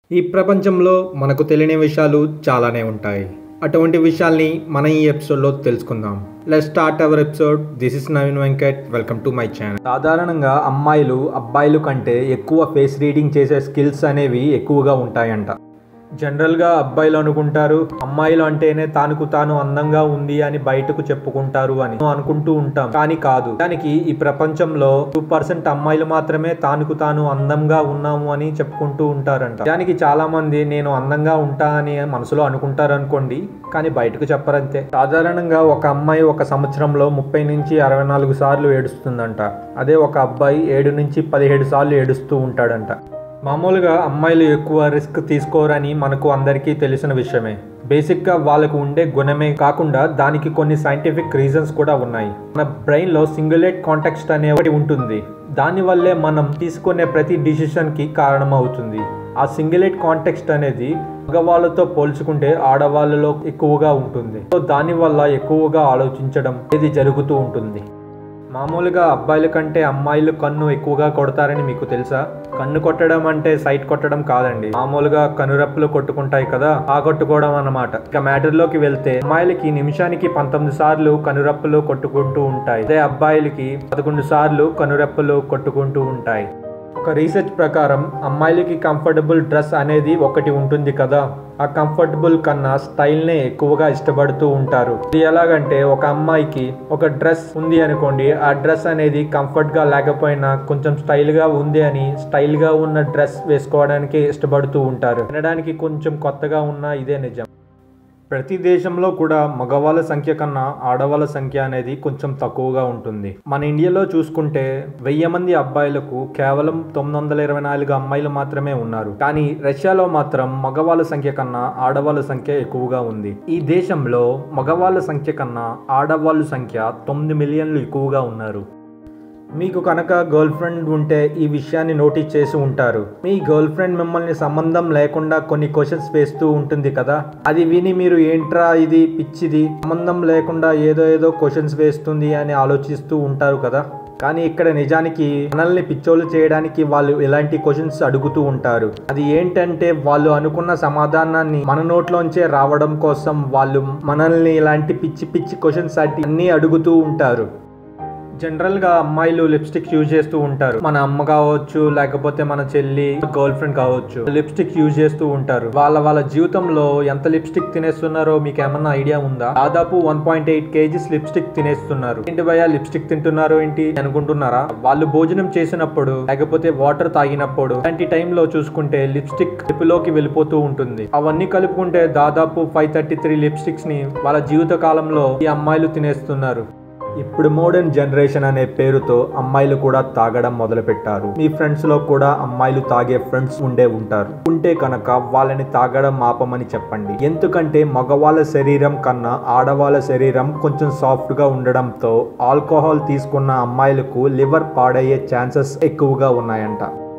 ఈ ప్రపంచంలో మనకు తెలియని విషయాలు చాలానే ఉంటాయి అటువంటి విషయాల్ని మన ఈ ఎపిసోడ్లో తెలుసుకుందాం let start our episode this is Naveen Venkat welcome to my channel సాధారణంగా అమ్మాయిలు అబ్బాయిలు కంటే ఎక్కువ ఫేస్ రీడింగ్ చేసే స్కిల్స్ అనేవి ఎక్కువగా ఉంటాయంట జనరల్గా అబ్బాయిలు అనుకుంటారు అమ్మాయిలు అంటేనే తానుకు తాను అందంగా ఉంది అని బయటకు చెప్పుకుంటారు అని అనుకుంటూ ఉంటాం కానీ కాదు దానికి ఈ ప్రపంచంలో టూ పర్సెంట్ అమ్మాయిలు మాత్రమే తానుకు తాను అందంగా ఉన్నాము అని చెప్పుకుంటూ ఉంటారంట దానికి చాలా మంది నేను అందంగా ఉంటా అని మనసులో అనుకుంటారు అనుకోండి కానీ బయటకు చెప్పరంతే సాధారణంగా ఒక అమ్మాయి ఒక సంవత్సరంలో ముప్పై నుంచి అరవై నాలుగు సార్లు ఏడుస్తుందంట అదే ఒక అబ్బాయి ఏడు నుంచి పదిహేడు సార్లు ఏడుస్తూ ఉంటాడంట మామూలుగా అమ్మాయిలు ఎక్కువ రిస్క్ తీసుకోరని మనకు అందరికీ తెలిసిన విషయమే బేసిక్గా వాళ్ళకు ఉండే గుణమే కాకుండా దానికి కొన్ని సైంటిఫిక్ రీజన్స్ కూడా ఉన్నాయి మన బ్రెయిన్లో సింగులేట్ కాంటెక్స్ట్ అనే ఒకటి ఉంటుంది దానివల్లే మనం తీసుకునే ప్రతి డిసిషన్కి కారణమవుతుంది ఆ సింగులేట్ కాంటెక్స్ట్ అనేది మగవాళ్ళతో పోల్చుకుంటే ఆడవాళ్ళలో ఎక్కువగా ఉంటుంది సో దానివల్ల ఎక్కువగా ఆలోచించడం ఇది జరుగుతూ ఉంటుంది మామూలుగా అబ్బాయిల కంటే అమ్మాయిలు కన్ను ఎక్కువగా కొడతారని మీకు తెలుసా కన్ను కొట్టడం అంటే సైట్ కొట్టడం కాదండి మామూలుగా కనురెప్పలు కొట్టుకుంటాయి కదా ఆ కొట్టుకోవడం అన్నమాట ఇక మ్యాటర్ లోకి వెళ్తే అమ్మాయిలకి నిమిషానికి పంతొమ్మిది సార్లు కనురెప్పలు కొట్టుకుంటూ ఉంటాయి అదే అబ్బాయిలకి పదకొండు సార్లు కనురెప్పలు కొట్టుకుంటూ ఉంటాయి ఒక రీసెర్చ్ ప్రకారం అమ్మాయిలకి కంఫర్టబుల్ డ్రెస్ అనేది ఒకటి ఉంటుంది కదా ఆ కంఫర్టబుల్ కన్నా స్టైల్నే ఎక్కువగా ఇష్టపడుతూ ఉంటారు ఇది ఎలాగంటే ఒక అమ్మాయికి ఒక డ్రెస్ ఉంది అనుకోండి ఆ డ్రెస్ అనేది కంఫర్ట్గా లేకపోయినా కొంచెం స్టైల్గా ఉంది అని స్టైల్గా ఉన్న డ్రెస్ వేసుకోవడానికి ఇష్టపడుతూ ఉంటారు వినడానికి కొంచెం కొత్తగా ఉన్న ఇదే నిజం ప్రతి దేశంలో కూడా మగవాళ్ళ సంఖ్య కన్నా ఆడవాళ్ళ సంఖ్య అనేది కొంచెం తక్కువగా ఉంటుంది మన ఇండియాలో చూసుకుంటే వెయ్యి మంది అబ్బాయిలకు కేవలం తొమ్మిది వందల ఇరవై నాలుగు అమ్మాయిలు మాత్రమే ఉన్నారు కానీ రష్యాలో మాత్రం మగవాళ్ళ సంఖ్య కన్నా ఆడవాళ్ళ సంఖ్య ఎక్కువగా ఉంది ఈ దేశంలో మగవాళ్ళ సంఖ్య కన్నా ఆడవాళ్ళ సంఖ్య తొమ్మిది మిలియన్లు ఎక్కువగా ఉన్నారు మీకు కనుక గర్ల్ ఫ్రెండ్ ఉంటే ఈ విషయాన్ని నోటీస్ చేసి ఉంటారు మీ గర్ల్ ఫ్రెండ్ మిమ్మల్ని సంబంధం లేకుండా కొన్ని క్వశ్చన్స్ వేస్తూ ఉంటుంది కదా అది విని మీరు ఏంట్రా ఇది పిచ్చిది సంబంధం లేకుండా ఏదో ఏదో క్వశ్చన్స్ వేస్తుంది అని ఆలోచిస్తూ ఉంటారు కదా కానీ ఇక్కడ నిజానికి మనల్ని పిచ్చోలు చేయడానికి వాళ్ళు ఎలాంటి క్వశ్చన్స్ అడుగుతూ ఉంటారు అది ఏంటంటే వాళ్ళు అనుకున్న సమాధానాన్ని మన నోట్లోంచే రావడం కోసం వాళ్ళు మనల్ని ఇలాంటి పిచ్చి పిచ్చి క్వశ్చన్స్ అన్ని అడుగుతూ ఉంటారు జనరల్గా అమ్మాయిలు లిప్స్టిక్ యూజ్ చేస్తూ ఉంటారు మన అమ్మ కావచ్చు లేకపోతే మన చెల్లి గర్ల్ ఫ్రెండ్ కావచ్చు లిప్స్టిక్ యూజ్ చేస్తూ ఉంటారు వాళ్ళ వాళ్ళ జీవితంలో ఎంత లిప్స్టిక్ తినేస్తున్నారో మీకు ఏమన్నా ఐడియా ఉందా దాదాపు one point eight kgs lipstick తినేస్తున్నారు ఏంటి భయ లిప్స్టిక్ తింటున్నారు ఏంటి అనుకుంటున్నారా వాళ్ళు భోజనం చేసినప్పుడు లేకపోతే వాటర్ తాగినప్పుడు అలాంటి టైంలో చూసుకుంటే లిప్స్టిక్ లిప్లోకి వెళ్ళిపోతూ ఉంటుంది అవన్నీ కలుపుకుంటే దాదాపు ఫైవ్ థర్టీ త్రీ లిప్స్టిక్స్ ని వాళ్ళ జీవిత కాలంలో ఈ అమ్మాయిలు తినేస్తున్నారు ఇప్పుడు మోడర్న్ జనరేషన్ అనే పేరుతో అమ్మాయిలు కూడా తాగడం మొదలుపెట్టారు మీ ఫ్రెండ్స్ లో కూడా అమ్మాయిలు తాగే ఫ్రెండ్స్ ఉండే ఉంటారు ఉంటే కనుక వాళ్ళని తాగడం ఆపమని చెప్పండి ఎందుకంటే మగవాళ్ళ శరీరం కన్నా ఆడవాళ్ళ శరీరం కొంచెం సాఫ్ట్ గా ఉండడంతో ఆల్కహాల్ తీసుకున్న అమ్మాయిలకు లివర్ పాడయ్యే ఛాన్సెస్ ఎక్కువగా ఉన్నాయంట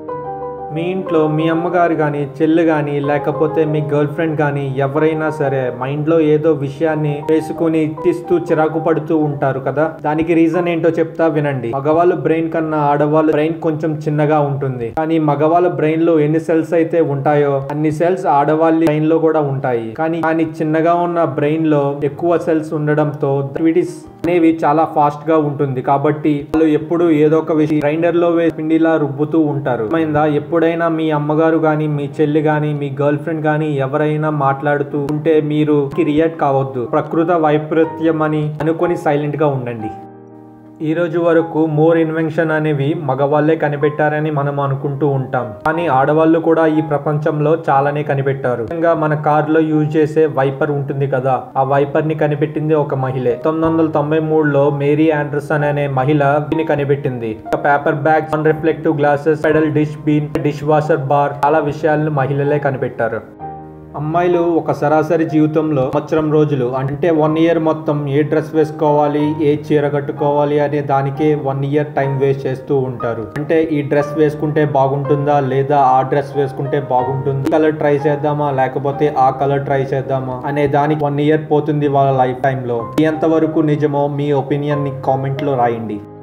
మీ ఇంట్లో మీ అమ్మగారు కానీ చెల్లి కానీ లేకపోతే మీ గర్ల్ ఫ్రెండ్ కానీ ఎవరైనా సరే మైండ్లో ఏదో విషయాన్ని వేసుకుని తీస్తూ చిరాకు పడుతూ ఉంటారు కదా దానికి రీజన్ ఏంటో చెప్తా వినండి మగవాళ్ళ బ్రెయిన్ కన్నా ఆడవాళ్ళ బ్రెయిన్ కొంచెం చిన్నగా ఉంటుంది కానీ మగవాళ్ళ బ్రెయిన్ లో ఎన్ని సెల్స్ అయితే ఉంటాయో అన్ని సెల్స్ ఆడవాళ్ళ బ్రెయిన్ లో కూడా ఉంటాయి కానీ కానీ చిన్నగా ఉన్న బ్రెయిన్ లో ఎక్కువ సెల్స్ ఉండడంతో యాక్టివిటీస్ అనేవి చాలా ఫాస్ట్ గా ఉంటుంది కాబట్టి వాళ్ళు ఎప్పుడు ఏదో ఒక విషయం గ్రైండర్ లో వేసి పిండిలా రుబ్బుతూ ఉంటారు అర్థమైందా ఎప్పుడైనా మీ అమ్మగారు కానీ మీ చెల్లి కానీ మీ గర్ల్ ఫ్రెండ్ కానీ ఎవరైనా మాట్లాడుతూ ఉంటే మీరు రియాక్ట్ కావద్దు ప్రకృత వైపరీత్యం అని అనుకొని సైలెంట్ గా ఉండండి ఈ రోజు వరకు మోర్ ఇన్వెన్షన్ అనేవి మగవాళ్ళే కనిపెట్టారని మనం అనుకుంటూ ఉంటాం కానీ ఆడవాళ్ళు కూడా ఈ ప్రపంచంలో చాలానే కనిపెట్టారు ముఖ్యంగా మన కార్ లో యూజ్ చేసే వైపర్ ఉంటుంది కదా ఆ వైపర్ ని కనిపెట్టింది ఒక మహిళే తొమ్మిది వందల తొంభై మూడులో మేరీ ఆండర్సన్ అనే మహిళ దీన్ని కనిపెట్టింది paper bag non reflective glasses pedal dish bean dishwasher bar చాలా విషయాలను మహిళలే కనిపెట్టారు అమ్మాయిలు ఒక సరాసరి జీవితంలో సంవత్సరం రోజులు అంటే వన్ ఇయర్ మొత్తం ఏ డ్రెస్ వేసుకోవాలి ఏ చీర కట్టుకోవాలి అనే దానికే వన్ ఇయర్ టైం వేస్ట్ చేస్తూ ఉంటారు అంటే ఈ డ్రెస్ వేసుకుంటే బాగుంటుందా లేదా ఆ డ్రెస్ వేసుకుంటే బాగుంటుంది కలర్ ట్రై చేద్దామా లేకపోతే ఆ కలర్ ట్రై చేద్దామా అనే దానికి వన్ ఇయర్ పోతుంది వాళ్ళ లైఫ్ టైంలో ఎంత వరకు నిజమో మీ ఒపీనియన్ ని కామెంట్ లో రాయండి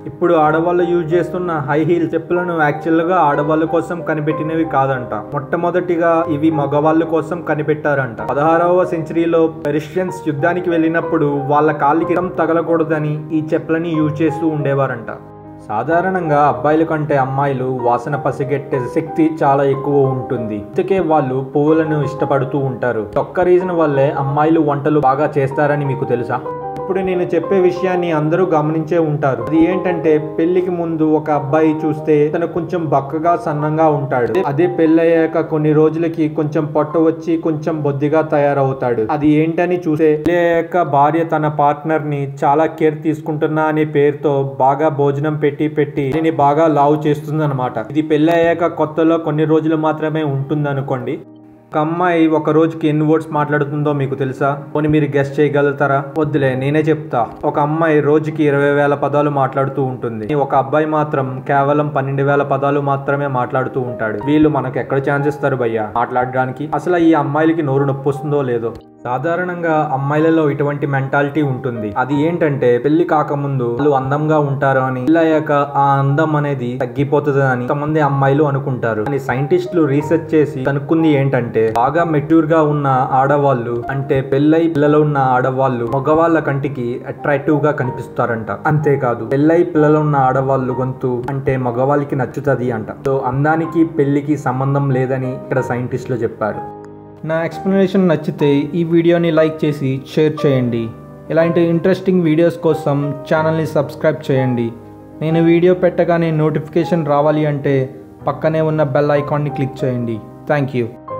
ఇప్పుడు ఆడవాళ్ళు యూజ్ చేస్తున్న హై హీల్ చెప్పులను యాక్చువల్గా ఆడవాళ్ళ కోసం కనిపెట్టినవి కాదంట మొట్టమొదటిగా ఇవి మగవాళ్ళ కోసం కనిపెట్టారంట పదహారవ సెంచరీలో పెరిషియన్స్ యుద్ధానికి వెళ్ళినప్పుడు వాళ్ళ కాళ్ళకి రం తగలకూడదని ఈ చెప్పులని యూజ్ చేస్తూ ఉండేవారంట సాధారణంగా అబ్బాయిల కంటే అమ్మాయిలు వాసన పసిగెట్టే శక్తి చాలా ఎక్కువ ఉంటుంది అందుకే వాళ్ళు పువ్వులను ఇష్టపడుతూ ఉంటారు ఒక్క రీజన్ వల్లే అమ్మాయిలు వంటలు బాగా చేస్తారని మీకు తెలుసా ఇప్పుడు నేను చెప్పే విషయాన్ని అందరూ గమనించే ఉంటారు అది ఏంటంటే పెళ్లికి ముందు ఒక అబ్బాయి చూస్తే తను కొంచెం బక్కగా సన్నంగా ఉంటాడు అదే పెళ్ళయ్యాక కొన్ని రోజులకి కొంచెం పొట్ట వచ్చి కొంచెం బొద్దిగా తయారవుతాడు అది ఏంటని చూస్తే పెళ్లి అయ్యాక భార్య తన పార్ట్నర్ ని చాలా కేర్ తీసుకుంటున్నా అనే పేరుతో బాగా భోజనం పెట్టి పెట్టి దీన్ని బాగా లావు చేస్తుంది ఇది పెళ్లి అయ్యాక కొత్తలో కొన్ని రోజులు మాత్రమే ఉంటుంది అనుకోండి ఒక అమ్మాయి ఒక రోజుకి ఎన్ని వర్డ్స్ మాట్లాడుతుందో మీకు తెలుసా పోనీ మీరు గెస్ట్ చేయగలుగుతారా వద్దులే నేనే చెప్తా ఒక అమ్మాయి రోజుకి ఇరవై వేల పదాలు మాట్లాడుతూ ఉంటుంది ఒక అబ్బాయి మాత్రం కేవలం పన్నెండు వేల పదాలు మాత్రమే మాట్లాడుతూ ఉంటాడు వీళ్ళు మనకు ఎక్కడ ఛాన్స్ ఇస్తారు భయ్యా మాట్లాడడానికి అసలు ఈ అమ్మాయిలకి నోరు నొప్పి వస్తుందో లేదో సాధారణంగా అమ్మాయిలలో ఇటువంటి మెంటాలిటీ ఉంటుంది అది ఏంటంటే పెళ్లి కాకముందు వాళ్ళు అందంగా ఉంటారు అని పెళ్ళయ్యాక ఆ అందం అనేది తగ్గిపోతుంది అని కొంతమంది అమ్మాయిలు అనుకుంటారు కానీ సైంటిస్టులు రీసెర్చ్ చేసి కనుక్కుంది ఏంటంటే బాగా మెచ్యూర్ గా ఉన్న ఆడవాళ్ళు అంటే పెళ్ళై పిల్లలు ఉన్న ఆడవాళ్ళు మగవాళ్ళ కంటికి అట్రాక్టివ్ గా కనిపిస్తారంట అంతేకాదు పెళ్ళై పిల్లలు ఉన్న ఆడవాళ్ళు గొంతు అంటే మగవాళ్ళకి నచ్చుతుంది అంట సో అందానికి పెళ్లికి సంబంధం లేదని ఇక్కడ సైంటిస్టులు చెప్పారు నా ఎక్స్ప్లెనేషన్ నచ్చితే ఈ వీడియోని లైక్ చేసి షేర్ చేయండి ఇలాంటి ఇంట్రెస్టింగ్ వీడియోస్ కోసం ఛానల్ని సబ్స్క్రైబ్ చేయండి నేను వీడియో పెట్టగానే నోటిఫికేషన్ రావాలి అంటే పక్కనే ఉన్న బెల్ ఐకాన్ని క్లిక్ చేయండి థ్యాంక్ యూ